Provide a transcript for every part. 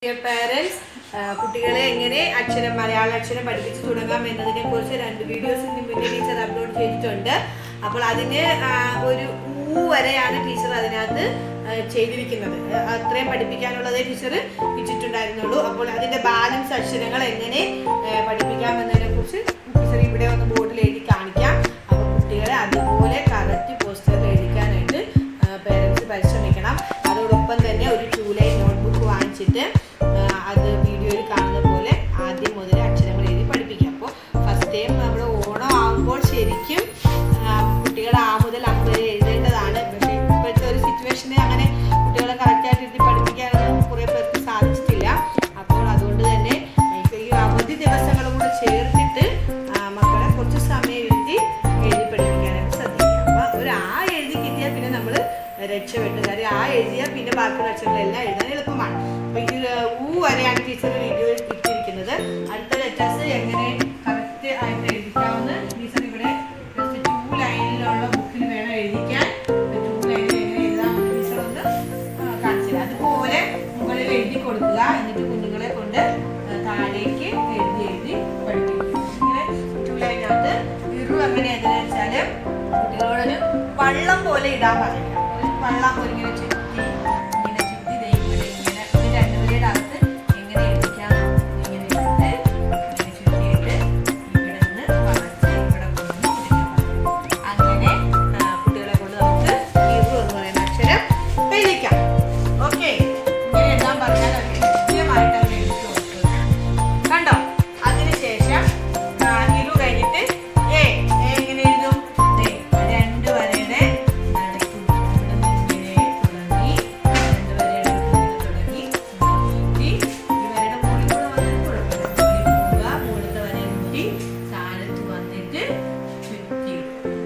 Dear parents കുട്ടികളെ എങ്ങനെ അക്ഷരം മലയാള അക്ഷരം പഠിപ്പിച്ച് തുടങ്ങാം എന്നതിനെ കുറിച്ച് രണ്ട് വീഡിയോസ് മുന്നേ ടീച്ചർ അപ്ലോഡ് ചെയ്തിട്ടുണ്ട് അപ്പോൾ അതിന് ആ, ഒരു ഊ വരെയാണ് ടീച്ചർ അതിനകത്ത് ആ, ചെയ്തിരിക്കുന്നത് ആ, അത്രയും പഠിപ്പിക്കാനുള്ളതേ ടീച്ചർ ഇട്ടിട്ടുണ്ടായിരുന്നുള്ളൂ അപ്പോൾ അതിന്റെ ബാലൻസ് അക്ഷരങ്ങൾ എങ്ങനെ ആ, പഠിപ്പിക്കാം എന്നതിനെ കുറിച്ച് ടീച്ചർ ഇവിടെ ഒന്ന് ബോർഡിൽ എഴുതി കാണിക്കാം അപ്പോൾ കുട്ടികളെ അതുപോലെ കറക്റ്റ് പോസ്റ്ററിൽ എഴുതിക്കാനായിട്ട് പേരൻസ് പരിശ്രമിക്കണം അതോടൊപ്പം തന്നെ ഒരു ടൂ ലൈൻ നോട്ട്ബുക്ക് വാങ്ങിച്ചിട്ട് ആ, അത് വീഡിയോയിൽ കാണുന്ന പോലെ ആദ്യം മുതൽ അക്ഷരങ്ങൾ എഴുതി പഠിപ്പിക്കാം അപ്പോൾ ഫസ്റ്റ് ടൈം നമ്മൾ ഓണം ആകുമ്പോൾ ശരിക്കും ആ, കുട്ടികൾ ആ മുതൽ അം വരെ എഴുതേണ്ടതാണ് പക്ഷേ ഇപ്പോഴത്തെ ഒരു സിറ്റുവേഷനിൽ അങ്ങനെ കുട്ടികളെ കറക്റ്റായിട്ട് എഴുതി പഠിപ്പിക്കാനൊന്നും കുറേ പേർക്ക് സാധിച്ചിട്ടില്ല അപ്പോൾ അതുകൊണ്ട് തന്നെ ഇപ്പോൾ ഈ അവധി ദിവസങ്ങളും കൂടെ ചേർത്തിട്ട് ആ, മക്കളെ കുറച്ച് സമയം എഴുതി എഴുതി പഠിപ്പിക്കാനായിട്ട് ശ്രദ്ധിക്കുക അപ്പോൾ ഒരു ആ എഴുതി കിട്ടിയാൽ പിന്നെ നമ്മൾ രക്ഷപ്പെട്ടു കാര്യം ആ എഴുതിയാൽ പിന്നെ ബാക്കിയുള്ള അക്ഷരങ്ങളെല്ലാം എഴുതാൻ എളുപ്പമാണ് അപ്പോൾ ഇത് ഊ വരെയാണ് ടീച്ചർ വീഡിയോയിൽ ഇട്ടിരിക്കുന്നത് അടുത്ത ലെറ്റേഴ്സ് എങ്ങനെ കറക്റ്റ് ആയിട്ട് എഴുതിക്കാമെന്ന് ടീച്ചർ ഇവിടെ ജസ്റ്റ് ടൂ ലൈനിലുള്ള ബുക്കിൽ വേണം എഴുതിക്കാൻ ടൂ ലൈനിൽ എങ്ങനെ എഴുതാമെന്ന് ടീച്ചർ ഒന്ന് ആ, കാണിച്ചു തരാം അതുപോലെ മുകളിൽ എഴുതി കൊടുക്കുക എന്നിട്ട് കുഞ്ഞുങ്ങളെ കൊണ്ട് ആ, താഴേക്ക് എഴുതി എഴുതി പഠിപ്പിക്കും ഇങ്ങനെ ടൂ ലൈനകത്ത് ഇറു എങ്ങനെ എഴുതുക വെച്ചാൽ കുട്ടികളോടൊരു വള്ളം പോലെ ഇടാൻ പറയണം ഒരു വള്ളം പോലെ ഇങ്ങനെ ചുറ്റി ഇങ്ങനെ ചുറ്റി ദേ ഇവിടെ ഇങ്ങനെ ഒരു രണ്ടുപേരുടെ അകത്ത് എങ്ങനെ എഴുതിക്കാം ഇങ്ങനെ ഇട്ടിട്ട് ഇങ്ങനെ ചുറ്റിയിട്ട് ഇവിടെ നിന്ന് വളച്ച് ഇവിടെ കൊണ്ടുവന്ന് കുട്ടികളെ അങ്ങനെ ആ, കുട്ടികളെ കൊണ്ട് നമുക്ക് ഇറു എന്ന് പറയുന്ന അക്ഷരം എഴുതിക്കാം ഓക്കെ ഇങ്ങനെ എഴുതാൻ പറഞ്ഞാൽ അവർ കൃത്യമായിട്ട് അവർ എഴുതി കൊടുക്കും കണ്ടോ അതിനുശേഷം ആ, ഇരു കഴിഞ്ഞിട്ട് എ എ എങ്ങനെ എഴുതും ദേ, രണ്ട് വരയുടെ നടുക്ക് ഇവിടെ നിന്ന് ഇങ്ങനെ തുടങ്ങി രണ്ട് വരയുടെ നടുക്ക് ഇങ്ങനെ തുടങ്ങി ഈ വരയുടെ മുകളിൽ കൂടെ വന്നാൽ കുഴപ്പമില്ല മുകളിൽ പോവുക മുകളിലത്തെ വരയെ മുട്ടി താഴത്ത് വന്നിട്ട് ചുറ്റി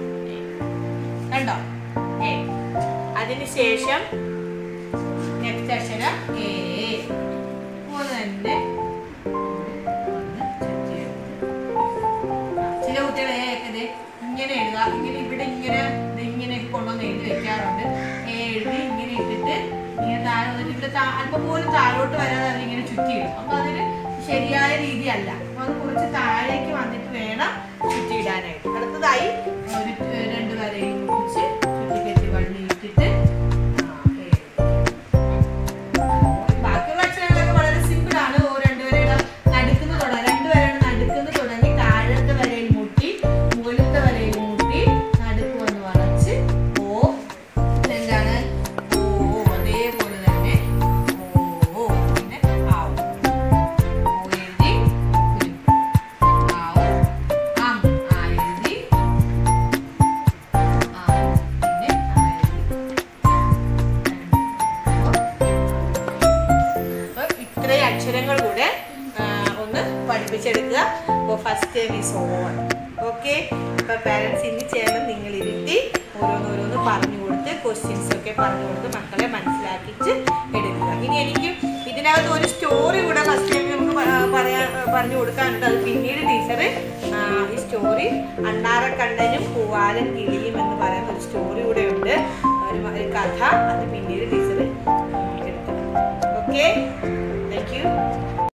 കണ്ടോ എ അതിനുശേഷം നെക്സ്റ്റ് അക്ഷരം എ പോലെ തന്നെ ഒന്ന് ചുറ്റിയെടുത്ത്. ആ, ചില കുട്ടികൾ എ ഒക്കെ ദേ ഇങ്ങനെ എഴുതുക ഇങ്ങനെ ഇവിടെ ഇങ്ങനെ ദേ ഇങ്ങനെ കൊണ്ടുവന്ന് എഴുതി വെക്കാറുണ്ട് എ എഴുതി ഇങ്ങനെ ഇട്ടിട്ട് ഇങ്ങനെ താഴെ വന്നിട്ട് ഇവിടെ താ- അല്പം പോലും താഴോട്ട് വരാതെ അത് ഇങ്ങനെ ചുറ്റിയിടും അപ്പൊ അതൊരു ശരിയായ രീതിയല്ല അപ്പൊ അത് കുറച്ച് താഴേക്ക് വന്നിട്ട് വേണം ചുറ്റിയിടാനായിട്ട് അടുത്തതായി ഒരു ഏർ, രണ്ട് വരയിൽ മുറിച്ച് ചുറ്റിക്കെട്ടി വള്ളി ഇട്ടിട്ട് ആ, എഴുതി. ബാക്കിയുള്ള അക്ഷരങ്ങളൊക്കെ വളരെ സിമ്പിൾ ആണ് ഓ രണ്ടുപേരുടെ നടുക്കുന്ന തുടങ്ങി രണ്ടുപേരുടെ നടുക്കുന്ന തുടങ്ങി താഴത്തെ വരയിൽ മുട്ടി മുകളിലത്തെ വരയിൽ മുട്ടി നടുക്ക് വന്ന് വളച്ച് ഓ എന്താണ് ഓ ഓ, അതേപോലെ തന്നെ ഓ ഓ പിന്നെ ആവും ഓ എഴുതി കുരുങ്ങി. ആവും അം ആ എഴുതി ആ പിന്നെ ആ എഴുതി അപ്പൊ ഇത്രയും അക്ഷരങ്ങൾ കൂടെ ആ, ഒന്ന് പഠിപ്പിച്ചെടുക്കുക അപ്പോൾ first time is on okay ഇപ്പൊ പാരൻസ് ഇനി ചേർന്ന് നിങ്ങൾ ഇരുത്തി ഓരോന്നോരോന്ന് പറഞ്ഞു കൊടുത്ത് ക്വസ്റ്റ്യൻസ് ഒക്കെ പറഞ്ഞു കൊടുത്ത് മക്കളെ മനസ്സിലാക്കിച്ച് എടുക്കുക ഇനി എനിക്ക് ഇതിനകത്ത് ഒരു സ്റ്റോറി കൂടെ ഫസ്റ്റ് ടൈം നമുക്ക് പ- പറയാൻ പറഞ്ഞു കൊടുക്കാനുണ്ട് അത് പിന്നീട് ടീച്ചർ ഈ സ്റ്റോറി അണ്ണാറക്കണ്ണനും പൂവാലൻ കിളിയും എന്ന് പറയുന്ന ഒരു സ്റ്റോറി കൂടെ ഉണ്ട് ഒരു മ- ഒരു കഥ അത് പിന്നീട് ടീച്ചർ എടുക്കണം ഓക്കെ താങ്ക് യു